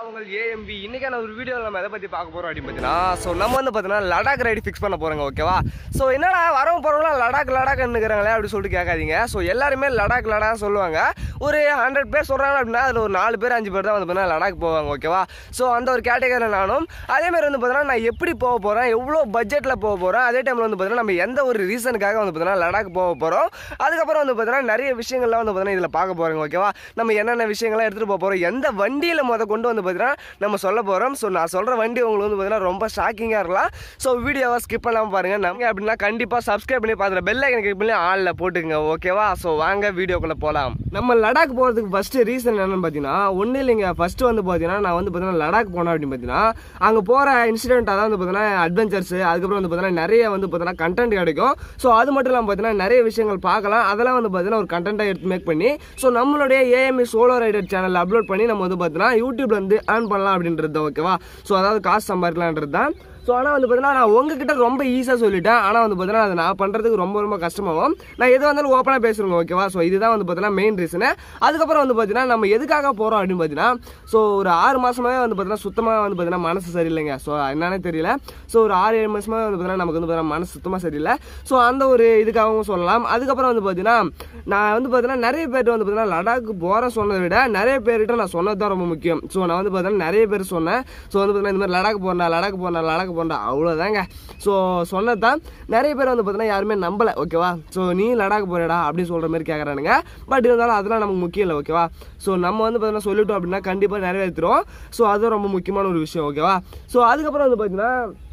உங்கள் ஏஎம்பி இன்னைக்கான ஒரு வீடியோவில் நம்ம எதை பற்றி பார்க்க போகிறோம் அப்படின்னு பார்த்தீங்கன்னா ஸோ நம்ம வந்து பார்த்தீங்கன்னா லடாக் ரைடு ஃபிக்ஸ் பண்ண போகிறோங்க ஓகேவா ஸோ என்னடா வரவங்க போகிறவங்களாம் லடாக் லடாக்னுக்குறாங்களே அப்படி சொல்லிட்டு கேட்காதீங்க ஸோ எல்லாருமே லடாக் லடாக் சொல்லுவாங்க ஒரு ஹண்ட்ரட் பேர் சொல்கிறாங்க அப்படின்னா அதில் ஒரு நாலு பேர் அஞ்சு பேர் தான் வந்து பார்த்தீங்கன்னா லடாக் போவாங்க ஓகேவா ஸோ அந்த ஒரு கேட்டகரியில் நானும் அதே மாதிரி வந்து பார்த்தீங்கன்னா நான் எப்படி போக போகிறேன் எவ்வளோ பட்ஜெட்டில் போக போகிறேன் அதே டைமில் வந்து பார்த்தீங்கன்னா நம்ம எந்த ஒரு ரீசனுக்காக வந்து பார்த்தீங்கன்னா லடாக் போக போகிறோம் அதுக்கப்புறம் வந்து பார்த்தீங்கன்னா நிறைய விஷயங்கள்லாம் வந்து பார்த்தீங்கன்னா இதில் பார்க்க போகிறோங்க ஓகேவா நம்ம என்னென்ன விஷயங்கள்லாம் எடுத்துகிட்டு போக போகிறோம் எந்த வண்டியில் முத கொண்டு வந்து பார்த்தீங்கன்னா நம்ம சொல்ல போகிறோம் ஸோ நான் சொல்கிற வண்டி உங்களுக்கு வந்து பார்த்தீங்கன்னா ரொம்ப ஷாக்கிங்காக இருக்கலாம் ஸோ வீடியோவை ஸ்கிப் பண்ணாமல் பாருங்கள் நம்ம அப்படின்னா கண்டிப்பாக சப்ஸ்கிரைப் பண்ணி பார்த்துட்டு பெல் ஐக்கன் கிளிக் பண்ணி ஆளில் போட்டுக்கங்க ஓகேவா ஸோ வாங்க வீடியோக்குள்ளே போகலாம் நம்ம லடாக் போகிறதுக்கு ஃபஸ்ட்டு ரீசன் என்னன்னு பார்த்தீங்கன்னா ஒன்றும் இல்லைங்க ஃபஸ்ட்டு வந்து பார்த்தீங்கன்னா நான் வந்து பார்த்தீங்கன்னா லடாக் போனேன் அப்படின்னு பார்த்தீங்கன்னா அங்கே போகிற இன்சிடென்ட் அதான் வந்து பார்த்தீங்கன்னா அட்வென்ச்சர்ஸ் அதுக்கப்புறம் வந்து பார்த்தீங்கன்னா நிறைய வந்து பார்த்தீங்கன்னா கண்டென்ட் கிடைக்கும் ஸோ அது மட்டும் இல்லாமல் பார்த்தீங்கன்னா நிறைய விஷயங்கள் பார்க்கலாம் அதெல்லாம் வந்து பார்த்தீங்கன்னா ஒரு கண்டென்ட்டாக எடுத்து மேக் பண்ணி ஸோ நம்மளுடைய AME solo rider channel upload பண்ணி நம்ம வந்து பார்த்தீங்கன்னா யூடியூப்ல வந்து ஏர்ன் பண்ணலாம் அப்படின்றது தான் ஓகேவா ஸோ அதாவது காசு சம்பாதிக்கலான்றது தான் ஸோ ஆனால் வந்து பார்த்தீங்கன்னா நான் உங்ககிட்ட ரொம்ப ஈஸியாக சொல்லிட்டேன் ஆனால் வந்து பார்த்தீங்கன்னா அதை நான் பண்ணுறதுக்கு ரொம்ப ரொம்ப கஷ்டமாகும் நான் எது வந்தாலும் ஓப்பனாக பேசுகிறேங்க ஓகேவா ஸோ இதுதான் வந்து பார்த்தீங்கன்னா மெயின் ரீசனு அதுக்கப்புறம் வந்து பார்த்தீங்கன்னா நம்ம எதுக்காக போகிறோம் அப்படின்னு பார்த்தீங்கன்னா ஸோ ஒரு ஆறு மாதமாகவே வந்து பார்த்தீங்கன்னா சுத்தமாக வந்து பார்த்தீங்கன்னா மனசு சரியில்லைங்க ஸோ என்னன்னே தெரியல ஸோ ஒரு ஆறு ஏழு மாதமாக வந்து பார்த்தீங்கன்னா நமக்கு வந்து பார்த்தீங்கன்னா மனசு சுத்தமாக சரியில்லை ஸோ அந்த ஒரு இதுக்காகவும் சொல்லலாம் அதுக்கப்புறம் வந்து பார்த்தீங்கன்னா நான் வந்து பார்த்தீங்கன்னா நிறைய பேர் வந்து பார்த்தீங்கன்னா லடாக் போகிற சொன்னதை விட நிறைய பேர்கிட்ட நான் சொன்னது தான் ரொம்ப முக்கியம் ஸோ நான் வந்து பார்த்தீங்கன்னா நிறைய பேர் சொன்னேன் ஸோ வந்து பார்த்தீங்கன்னா இந்த மாதிரி லடாக் போகிறேன் லடாக் போகிறேன் லடாக் போகிறேன் அவ்வளோதாங்க ஸோ சொன்னது தான் நிறைய பேர் வந்து பார்த்தீங்கன்னா யாருமே நம்பலை ஓகேவா ஸோ நீ லடாக் போறடா அப்படின்னு சொல்கிற மாதிரி கேட்குறானுங்க பட் இருந்தாலும் அதெல்லாம் நமக்கு முக்கியம் இல்லை ஓகேவா ஸோ நம்ம வந்து பார்த்தீங்கன்னா சொல்லிட்டோம் அப்படின்னா கண்டிப்பாக நிறைவேற்றுறோம் ஸோ அது ரொம்ப முக்கியமான ஒரு விஷயம் ஓகேவா ஸோ அதுக்கப்புறம் வந்து பார்த்தீங்கன்னா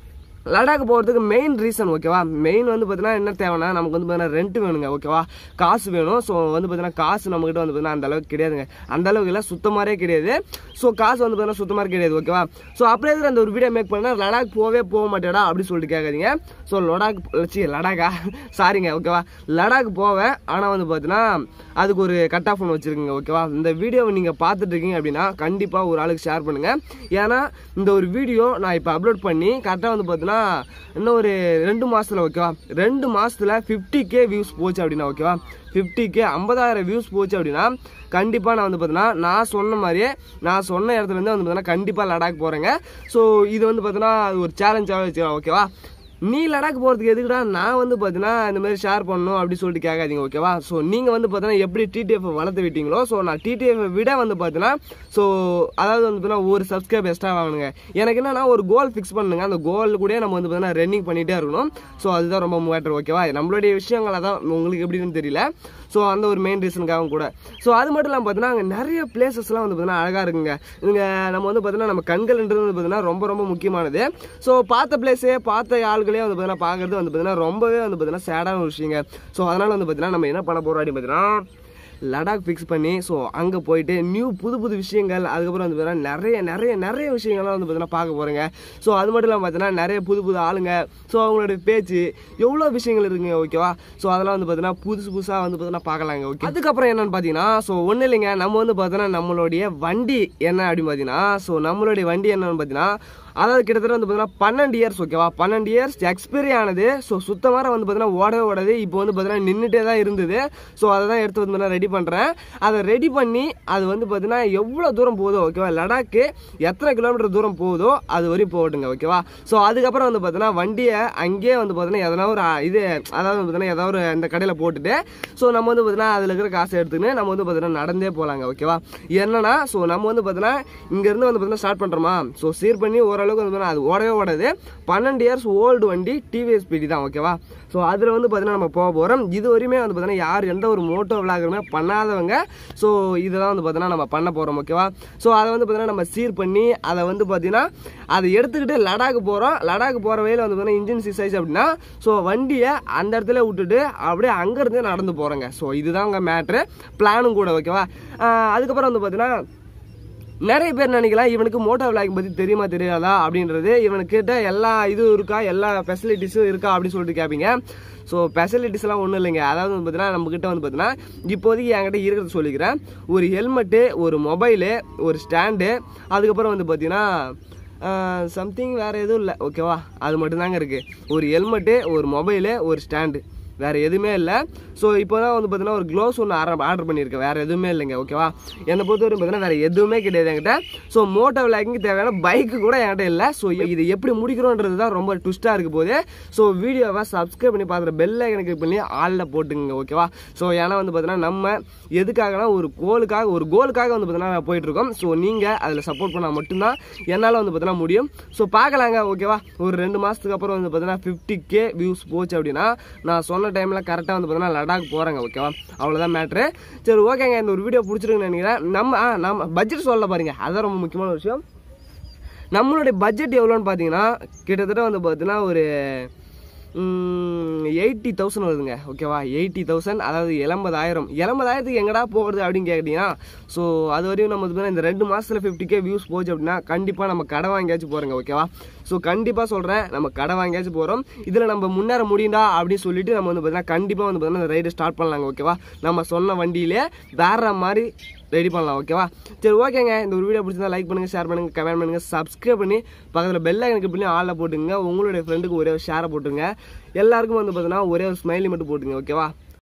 லடாக் போகிறதுக்கு மெயின் ரீசன் ஓகேவா மெயின் வந்து பார்த்தீங்கன்னா என்ன தேவைன்னா நமக்கு வந்து பார்த்தீங்கன்னா ரெண்ட் வேணுங்க ஓகேவா காசு வேணும் ஸோ வந்து பார்த்தீங்கன்னா காசு நம்மகிட்ட வந்து பார்த்தீங்கன்னா அந்த அளவுக்கு கிடையாதுங்க அந்த அளவுக்கு இல்லை சுத்தமாகவே கிடையாது ஸோ காசு வந்து பார்த்தீங்கன்னா சுத்தமாக கிடையாது ஓகேவா ஸோ அப்படியே இருக்கிற அந்த ஒரு வீடியோ மேக் பண்ணால் லடாக் போவே போக மாட்டேடா அப்படி சொல்லிட்டு கேட்காதீங்க ஸோ லடாக் சி லடாக்கா சாரிங்க ஓகேவா லடாக் போவேன் ஆனால் வந்து பார்த்தீங்கன்னா அதுக்கு ஒரு கட் ஆஃப் ஒன்று வச்சுருக்குங்க ஓகேவா இந்த வீடியோவை நீங்கள் பார்த்துட்டு இருக்கீங்க அப்படின்னா கண்டிப்பாக ஒரு ஆளுக்கு ஷேர் பண்ணுங்கள் ஏன்னா இந்த ஒரு வீடியோ நான் இப்போ அப்லோட் பண்ணி கரெக்டாக வந்து பார்த்தீங்கன்னா இன்னும் ஒரு ரெண்டு மாதத்தில் ஓகேவா ரெண்டு மாதத்தில் ஃபிஃப்டி கே வியூஸ் போச்சு அப்படின்னா ஓகேவா ஃபிஃப்டி கே ஐம்பதாயிரம் வியூஸ் போச்சு அப்படின்னா கண்டிப்பாக நான் வந்து பார்த்தீங்கன்னா நான் சொன்ன மாதிரியே நான் சொன்ன இடத்துலேருந்து வந்து பார்த்தீங்கன்னா கண்டிப்பாக லடாக் போகிறேங்க ஸோ இது வந்து பார்த்தீங்கன்னா அது ஒரு சேலஞ்சாக வச்சுக்கலாம் ஓகேவா நீ லடாக் போகிறதுக்கு எதுக்குடா நான் வந்து பார்த்தீங்கன்னா இந்த மாதிரி ஷேர் பண்ணணும் அப்படி சொல்லிட்டு கேட்காதீங்க ஓகேவா ஸோ நீங்கள் வந்து பார்த்தீங்கன்னா எப்படி டிடிஎஃப் வளர்த்து விட்டீங்களோ ஸோ நான் டிடிஎஃப் விட வந்து பார்த்தீங்கன்னா ஸோ அதாவது வந்து பார்த்தீங்கன்னா ஒரு சப்ஸ்கிரைப் எக்ஸ்ட்ரா வாங்கணுங்க எனக்கு என்னன்னா ஒரு கோல் ஃபிக்ஸ் பண்ணுங்க அந்த கோல் கூட நம்ம வந்து பார்த்தீங்கன்னா ரன்னிங் பண்ணிகிட்டே இருக்கணும் ஸோ அதுதான் ரொம்ப மேட்டர் ஓகேவா நம்மளுடைய விஷயங்கள் அதான் உங்களுக்கு எப்படின்னு தெரியல ஸோ அந்த ஒரு மெயின் ரீசனுக்காகவும் கூட ஸோ அது மட்டும் இல்லாமல் பார்த்தீங்கன்னா அங்கே நிறைய பிளேசஸ்லாம் வந்து பார்த்தீங்கன்னா அழகாக இருக்குங்க இங்கே நம்ம வந்து பார்த்தீங்கன்னா நம்ம கண்கள்ன்றது வந்து பார்த்தீங்கன்னா ரொம்ப ரொம்ப முக்கியமானது ஸோ பார்த்த பிளேஸே பார்த்த ஆள்களே வந்து பார்த்தீங்கன்னா பார்க்கறது வந்து பார்த்தீங்கன்னா ரொம்பவே வந்து பார்த்தீங்கன்னா சேடான ஒரு விஷயங்க ஸோ அதனால் வந்து பார்த்தீங்கன்னா நம்ம என்ன பண்ண போகிறோம் அப்படின்னு பார்த்தீங்கன்னா லடாக் ஃபிக்ஸ் பண்ணி ஸோ அங்கே போயிட்டு நியூ புது புது விஷயங்கள் அதுக்கப்புறம் வந்து பார்த்தீங்கன்னா நிறைய நிறைய நிறைய விஷயங்கள்லாம் வந்து பார்த்தீங்கன்னா பார்க்க போகிறேங்க ஸோ அது மட்டும் இல்லாமல் பார்த்தீங்கன்னா நிறைய புது புது ஆளுங்க ஸோ அவங்களோட பேச்சு எவ்வளோ விஷயங்கள் இருக்குங்க ஓகேவா ஸோ அதெல்லாம் வந்து பார்த்தீங்கன்னா புதுசு புதுசாக வந்து பார்த்தீங்கன்னா பார்க்கலாங்க ஓகே அதுக்கப்புறம் என்னன்னு பார்த்தீங்கன்னா ஸோ ஒன்றும் இல்லைங்க நம்ம வந்து பார்த்தீங்கன்னா நம்மளுடைய வண்டி என்ன அப்படின்னு பார்த்தீங்கன்னா ஸோ நம்மளுடைய வண்டி என்னன்னு பார்த்தீங்கன்னா அதாவது கிட்டத்தட்ட வந்து பார்த்தீங்கன்னா பன்னெண்டு இயர்ஸ் ஓகேவா பன்னெண்டு இயர்ஸ் எக்ஸ்பைரி ஆனது ஸோ சுத்தமாக வந்து பார்த்தீங்கன்னா ஓடவே ஓடாது இப்போ வந்து பார்த்தீங்கன்னா நின்றுட்டே தான் இருந்தது ஸோ அதை தான் எடுத்து வந்து ரெடி பண்ணுறேன் அதை ரெடி பண்ணி அது வந்து பார்த்தீங்கன்னா எவ்வளோ தூரம் போகுதோ ஓகேவா லடாக்கு எத்தனை கிலோமீட்டர் தூரம் போகுதோ அது வரையும் போகட்டுங்க ஓகேவா ஸோ அதுக்கப்புறம் வந்து பார்த்தீங்கன்னா வண்டியை அங்கேயே வந்து பார்த்தீங்கன்னா எதனா ஒரு இது அதாவது வந்து பார்த்தீங்கன்னா ஏதாவது ஒரு இந்த கடையில் போட்டுட்டு ஸோ நம்ம வந்து பார்த்தீங்கன்னா அதில் இருக்கிற காசை எடுத்துக்கின்னு நம்ம வந்து பார்த்தீங்கன்னா நடந்தே போகலாங்க ஓகேவா என்னன்னா ஸோ நம்ம வந்து பார்த்தீங்கன்னா இங்கேருந்து வந்து பார்த்தீங்கன்னா ஸ்டார்ட் பண்ணுறோமா ஸோ சீர் பண்ணி ஓரளவுக்கு வந்து பார்த்தீங்கன்னா அது ஓடவே ஓடாது பன்னெண்டு இயர்ஸ் ஓல்டு வண்டி டிவிஎஸ் பிடி தான் ஓகேவா ஸோ அதில் வந்து பார்த்தீங்கன்னா நம்ம போக போகிறோம் இது வரையுமே வந்து பார்த்தீங்கன்னா யார் எந்த ஒரு மோட்டோ விளாகருமே பண்ணாதவங்க ஸோ இதெல்லாம் வந்து பார்த்தீங்கன்னா நம்ம பண்ண போகிறோம் ஓகேவா ஸோ அதை வந்து பார்த்தீங்கன்னா நம்ம சீர் பண்ணி அதை வந்து பார்த்தீங்கன்னா அதை எடுத்துக்கிட்டு லடாக் போகிறோம் லடாக் போகிற வழியில் வந்து பார்த்தீங்கன்னா இன்ஜின் சீஸ் அப்படின்னா ஸோ வண்டியை அந்த இடத்துல விட்டுட்டு அப்படியே அங்கேருந்து நடந்து போகிறோங்க ஸோ இதுதான் உங்கள் மேட்ரு பிளானும் கூட ஓகேவா அதுக்கப்புறம் வந்து பார்த்தீங்கன்னா நிறைய பேர் நினைக்கலாம் இவனுக்கு மோட்டோ விளாக் பற்றி தெரியுமா தெரியாதா அப்படின்றது இவனுக்கு கிட்ட எல்லா இதுவும் இருக்கா எல்லா ஃபெசிலிட்டிஸும் இருக்கா அப்படின்னு சொல்லிட்டு கேட்பீங்க ஸோ ஃபெசிலிட்டிஸ்லாம் ஒன்றும் இல்லைங்க அதாவது வந்து பார்த்தீங்கன்னா நம்மக்கிட்ட வந்து பார்த்தீங்கன்னா இப்போதைக்கு என்கிட்ட இருக்கிறத சொல்லிக்கிறேன் ஒரு ஹெல்மெட்டு ஒரு மொபைலு ஒரு ஸ்டாண்டு அதுக்கப்புறம் வந்து பார்த்தீங்கன்னா சம்திங் வேறு எதுவும் இல்லை ஓகேவா அது மட்டும்தாங்க இருக்குது ஒரு ஹெல்மெட்டு ஒரு மொபைலு ஒரு ஸ்டாண்டு வேறு எதுவுமே இல்லை ஸோ இப்போ தான் வந்து பார்த்தீங்கன்னா ஒரு க்ளோஸ் ஒன்று ஆர்டர் ஆர்டர் பண்ணியிருக்கேன் வேறு எதுவுமே இல்லைங்க ஓகேவா என்னை பொறுத்தவரைக்கும் பார்த்தீங்கன்னா வேறு எதுவுமே கிடையாது என்கிட்ட ஸோ மோட்டோ விளாக்கிங் தேவையான பைக்கு கூட என்கிட்ட இல்லை ஸோ இது எப்படி முடிக்கிறோன்றது தான் ரொம்ப ட்விஸ்ட்டாக இருக்க போது ஸோ வீடியோவை சப்ஸ்கிரைப் பண்ணி பார்த்துட்டு பெல் ஐக்கனுக்கு பண்ணி ஆளில் போட்டுங்க ஓகேவா ஸோ ஏன்னா வந்து பார்த்தீங்கன்னா நம்ம எதுக்காகனா ஒரு கோலுக்காக ஒரு கோலுக்காக வந்து பார்த்தீங்கன்னா போயிட்டுருக்கோம் ஸோ நீங்கள் அதில் சப்போர்ட் பண்ணால் மட்டும்தான் என்னால் வந்து பார்த்தீங்கன்னா முடியும் ஸோ பார்க்கலாங்க ஓகேவா ஒரு ரெண்டு மாதத்துக்கு அப்புறம் வந்து பார்த்தீங்கன்னா ஃபிஃப்டி கே வியூஸ் போச்சு அப்படின்னா நான் சொன்ன டைமில் கரெக்டாக வந்து பார்த்தீங்கன்னா லடாக் போகிறேங்க ஓகேவா அவ்வளோதான் மேட்ரு சரி ஓகேங்க இந்த ஒரு வீடியோ பிடிச்சிருக்குன்னு நினைக்கிறேன் நம்ம ஆ நம்ம பட்ஜெட் சொல்ல பாருங்க அதுதான் ரொம்ப முக்கியமான விஷயம் நம்மளுடைய பட்ஜெட் எவ்வளோன்னு பார்த்தீங்கன்னா கிட்டத்தட்ட வந்து பார்த்தீங்கன்னா ஒரு எயிட்டி தௌசண்ட் வருதுங்க ஓகேவா எயிட்டி தௌசண்ட் அதாவது எண்பதாயிரம் எண்பதாயிரத்துக்கு எங்கடா போகிறது அப்படின்னு கேட்டிங்கன்னா ஸோ அது வரையும் நம்ம வந்து பார்த்தீங்கன்னா இந்த ரெண்டு மாதத்தில் ஃபிஃப்டி கே வியூஸ் போச்சு அப்படின்னா கண்டிப்பாக நம்ம கடை வாங்கியாச்சும் போகிறோங்க ஓகேவா ஸோ கண்டிப்பாக சொல்கிறேன் நம்ம கடை வாங்கியாச்சும் போகிறோம் இதில் நம்ம முன்னேற முடியும்டா அப்படின்னு சொல்லிட்டு நம்ம வந்து பார்த்தீங்கன்னா கண்டிப்பாக வந்து பார்த்தீங்கன்னா இந்த ரைடு ஸ்டார்ட் பண்ணலாங்க ஓகேவா நம்ம சொன்ன வண்டியிலே வேற மாதிரி ரெடி பண்ணலாம் ஓகேவா சரி ஓகேங்க இந்த ஒரு வீடியோ பிடிச்சிருந்தா லைக் பண்ணுங்கள் ஷேர் பண்ணுங்கள் கமெண்ட் பண்ணுங்கள் சப்ஸ்கிரைப் பண்ணி பக்கத்தில் பெல் ஐக்கனுக்கு பண்ணி ஆளில் போட்டுங்க உங்களுடைய ஃப்ரெண்டுக்கு ஒரே ஒரு ஷேரை போட்டுங்க எல்லாருக்கும் வந்து பார்த்தீங்கன்னா ஒரே ஒரு ஸ்மைலி மட்டும் போட்டுங்க ஓகேவா